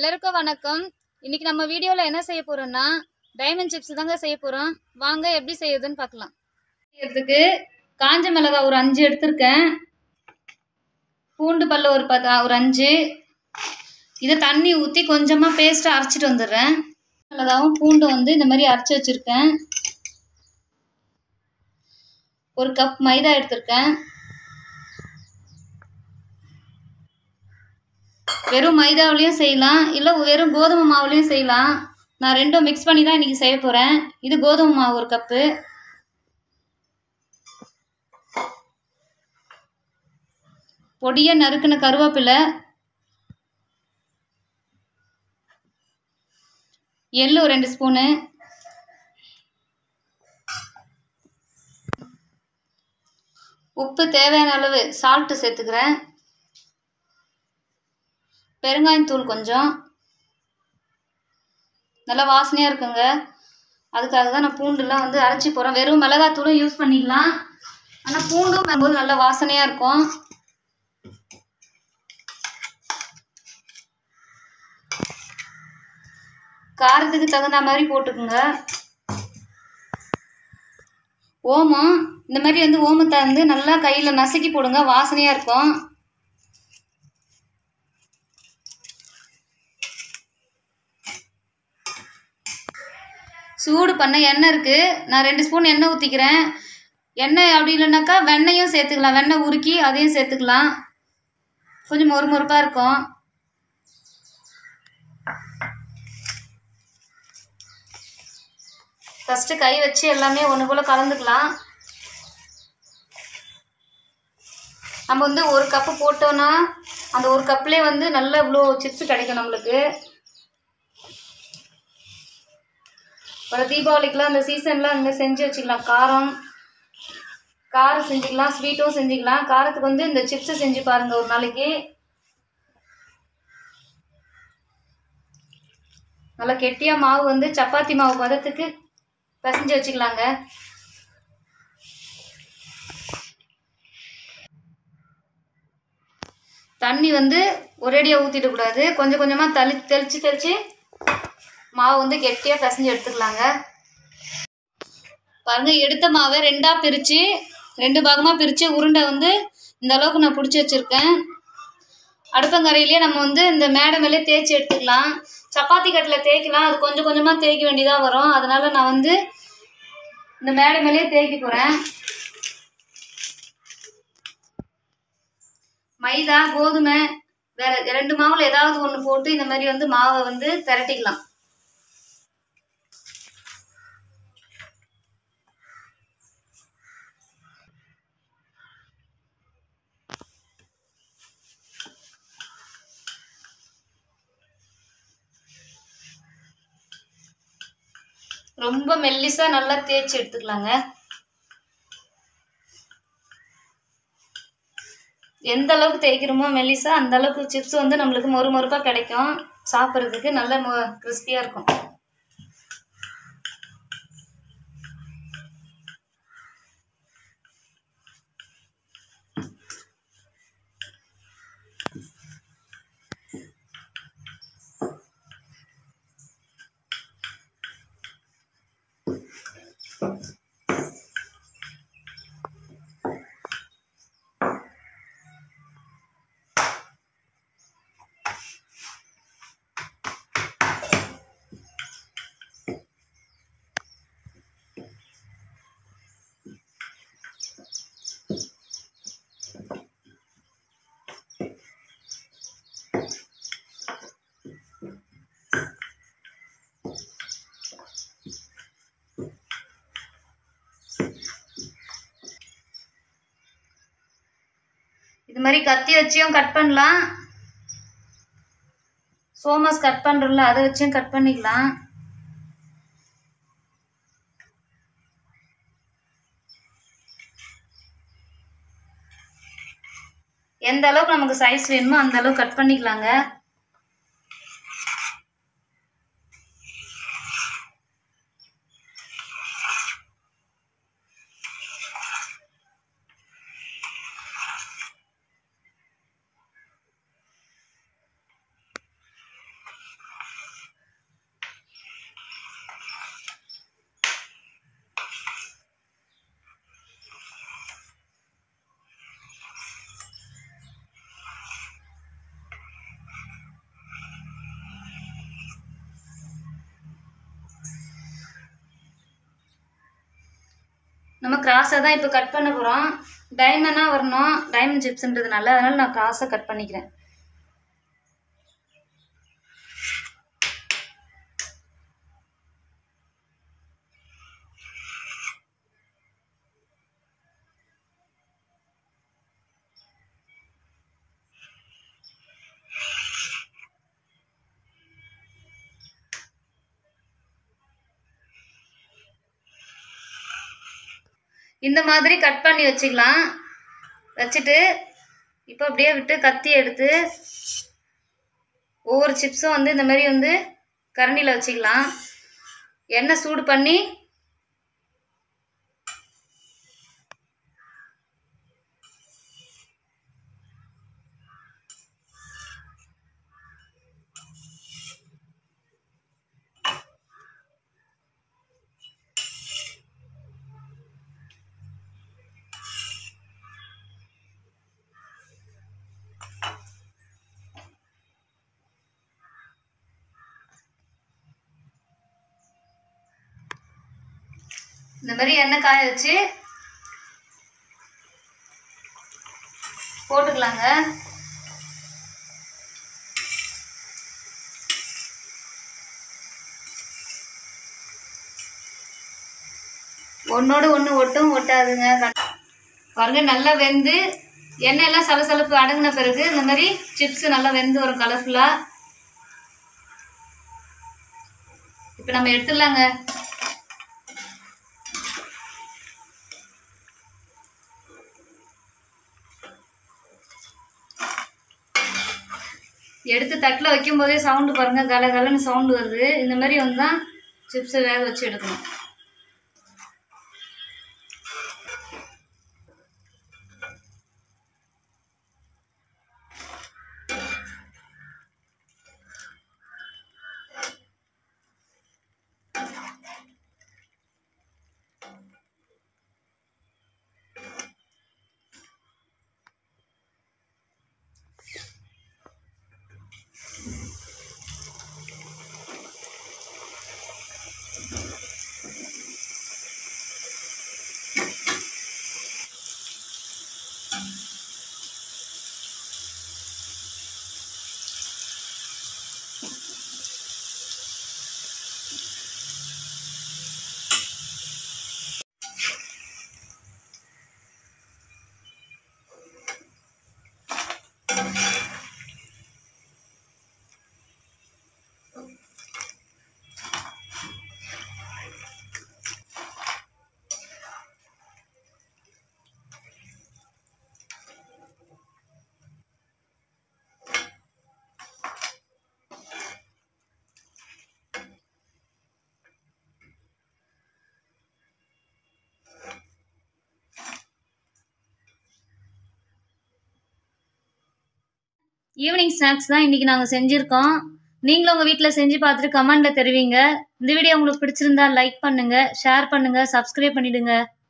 எல்லாருக்கும் வணக்கம் இன்னைக்கு நம்ம வீடியோவில் என்ன செய்ய போறோம்னா டைமண்ட் சிப்ஸ் தாங்க செய்ய போறோம் வாங்க எப்படி செய்யுதுன்னு பார்க்கலாம் செய்யறதுக்கு காஞ்ச மிளகாய் ஒரு அஞ்சு எடுத்திருக்கேன் பூண்டு பல்ல ஒரு பத்து ஒரு அஞ்சு இதை தண்ணி ஊற்றி கொஞ்சமாக பேஸ்ட்டாக அரைச்சிட்டு வந்துடுறேன் மிளகாவும் பூண்டும் வந்து இந்த மாதிரி அரைச்சி வச்சுருக்கேன் ஒரு கப் மைதா எடுத்திருக்கேன் வெறும் மைதாவிலையும் செய்யலாம் இல்லை வெறும் கோதுமை மாவுலையும் செய்யலாம் நான் ரெண்டும் மிக்ஸ் பண்ணி தான் இன்றைக்கி செய்ய போகிறேன் இது கோதுமை மாவு ஒரு கப்பு பொடியாக நறுக்குன கருவேப்பிலை எள்ளு ஒரு ரெண்டு ஸ்பூனு உப்பு தேவையான அளவு சால்ட்டு சேர்த்துக்கிறேன் பெருங்காயத்தூள் கொஞ்சம் நல்லா வாசனையாக இருக்குங்க அதுக்காக தான் நான் பூண்டுலாம் வந்து அரைச்சி போகிறேன் வெறும் மிளகாத்தூளும் யூஸ் பண்ணிக்கலாம் ஆனால் பூண்டும் வரும்போது நல்லா வாசனையாக இருக்கும் காரத்துக்கு தகுந்த மாதிரி போட்டுக்குங்க ஓமம் இந்த மாதிரி வந்து ஓமத்தை வந்து நல்லா கையில் நசுக்கி போடுங்க வாசனையாக இருக்கும் சூடு பண்ண எண்ணெய் இருக்குது நான் ரெண்டு ஸ்பூன் எண்ணெய் ஊற்றிக்கிறேன் எண்ணெய் அப்படி இல்லைனாக்கா வெண்ணையும் சேர்த்துக்கலாம் வெண்ணெய் உருக்கி அதையும் சேர்த்துக்கலாம் கொஞ்சம் மொறு மொறுப்பாக இருக்கும் ஃபஸ்ட்டு கை வச்சு எல்லாமே ஒன்று போல் கலந்துக்கலாம் நம்ம வந்து ஒரு கப்பு போட்டோன்னா அந்த ஒரு கப்லேயே வந்து நல்ல இவ்வளோ சிப்ஸ் கிடைக்கும் நம்மளுக்கு ஒரு தீபாவளிக்கெலாம் அந்த சீசன்லாம் இந்த செஞ்சு வச்சுக்கலாம் காரம் காரம் செஞ்சுக்கலாம் ஸ்வீட்டும் செஞ்சுக்கலாம் காரத்துக்கு வந்து இந்த சிப்ஸை செஞ்சு பாருங்கள் ஒரு நாளைக்கு நல்லா கெட்டியாக மாவு வந்து சப்பாத்தி மாவு பதத்துக்கு பிசைஞ்சு வச்சுக்கலாங்க தண்ணி வந்து ஒரேடியாக ஊற்றிடக்கூடாது கொஞ்சம் கொஞ்சமாக தளி தெளித்து தெளித்து மாவு வந்து கெட்டியாக பிசைஞ்சு எடுத்துக்கலாங்க பாருங்கள் எடுத்த மாவை ரெண்டாக பிரித்து ரெண்டு பாகமாக பிரித்து உருண்டை வந்து இந்த அளவுக்கு நான் பிடிச்சி வச்சுருக்கேன் அடுப்பங்கரையிலே நம்ம வந்து இந்த மேடை மேலே தேய்ச்சி எடுத்துக்கலாம் சப்பாத்தி கட்டில் தேய்க்கலாம் அது கொஞ்சம் கொஞ்சமாக தேய்க்க வேண்டியதாக வரும் அதனால் நான் வந்து இந்த மேடை மேலேயே தேய்க்க போகிறேன் மைதா கோதுமை வேற ரெண்டு மாவில் ஏதாவது ஒன்று போட்டு இந்த மாதிரி வந்து மாவை வந்து திரட்டிக்கலாம் ரொம்ப மெல்லிசா நல்லா தேய்ச்சி எடுத்துக்கலாங்க எந்த அளவுக்கு தேய்க்கிறோமோ மெல்லிசா அந்த அளவுக்கு சிப்ஸ் வந்து நம்மளுக்கு மொறு மொறுப்பாக கிடைக்கும் சாப்பிட்றதுக்கு நல்ல மொ கிறிஸ்பியாக இருக்கும் இது மாதிரி கத்தி வச்சியும் கட் பண்ணலாம் சோமாஸ் கட் பண்ணுறோம்ல அதை வச்சும் கட் பண்ணிக்கலாம் எந்த அளவுக்கு நமக்கு சைஸ் வேணுமோ அந்த அளவுக்கு கட் பண்ணிக்கலாங்க நம்ம கிராஸாக தான் இப்போ கட் பண்ண போகிறோம் டைமண்டாக வரணும் டைமண்ட் சிப்ஸ்ன்றதுனால அதனால் நான் கிராஸாக கட் பண்ணிக்கிறேன் இந்த மாதிரி கட் பண்ணி வச்சுக்கலாம் வச்சுட்டு இப்போ அப்படியே விட்டு கத்தி எடுத்து ஒவ்வொரு சிப்ஸும் வந்து இந்த மாதிரி வந்து கரண்டியில் வச்சுக்கலாம் எண்ணெய் சூடு பண்ணி இந்த மாதிரி எண்ணெய் காய வச்சு போட்டுக்கலாங்க ஒன்றோடு ஒன்று ஒட்டும் ஒட்டாதுங்க கண்- பாருங்க நல்லா வெந்து எண்ணெய் எல்லாம் சலசலப்பு அடங்கின பிறகு இந்த மாதிரி சிப்ஸ் நல்லா வெந்து வரும் கலர்ஃபுல்லாக இப்போ நம்ம எடுத்துடலாங்க எடுத்து தட்டில் வைக்கும் போதே சவுண்டு பாருங்கள் கல கலன்னு சவுண்டு வருது இந்த மாதிரி வந்து தான் சிப்ஸை வேக வச்சு எடுக்கணும் ஈவினிங் ஸ்நாக்ஸ் தான் இன்றைக்கி நாங்கள் செஞ்சுருக்கோம் நீங்களும் உங்கள் வீட்டில் செஞ்சு பார்த்துட்டு கமெண்டில் தெரிவிங்க இந்த வீடியோ உங்களுக்கு பிடிச்சிருந்தா லைக் பண்ணுங்கள் ஷேர் பண்ணுங்கள் சப்ஸ்கிரைப் பண்ணிவிடுங்க